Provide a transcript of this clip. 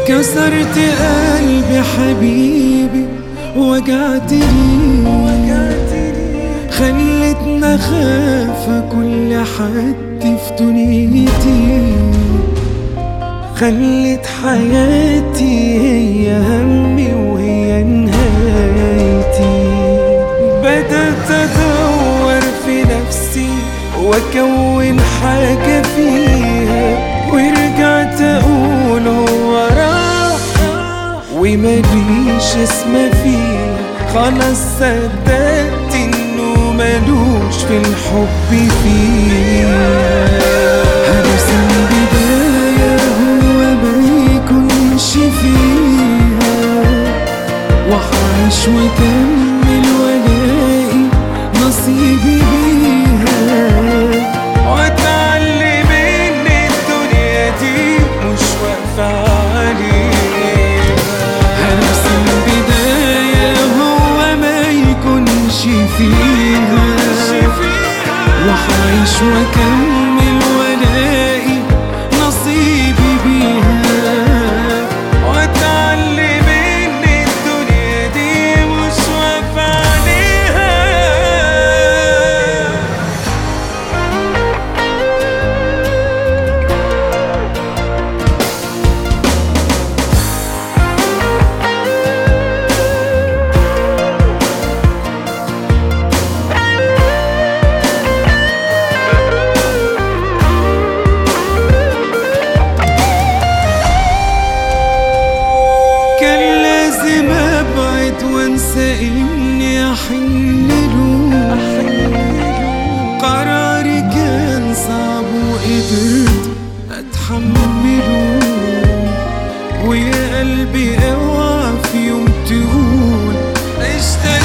كسرت قلبي حبيبي وجعتني خلتنا خاف كل حد في دنيتي خلت حياتي هي همي وهي نهايتي بدأت أدور في نفسي وأكون حاجة فيها ورجعت أقول هو راح ومليش اسم فيها خلاص صدقت إنه ملوش في الحب فيها هرسم بداية هو ما يكونش فيها وحعيش وكمل والاقي نصيبي بيها واتعلم ان الدنيا دي مش واقفة عليها هرسم بداية هو ما يكونش فيها وحعيش واكمل والاقي نصيبي بيها واتعلم ان الدنيا دي مش واقفة عليها كان لازم ابعد وانسى اني احن له قراري كان صعب وقدرت اتحمله ويا قلبي اوعى في يوم تقول اشتريت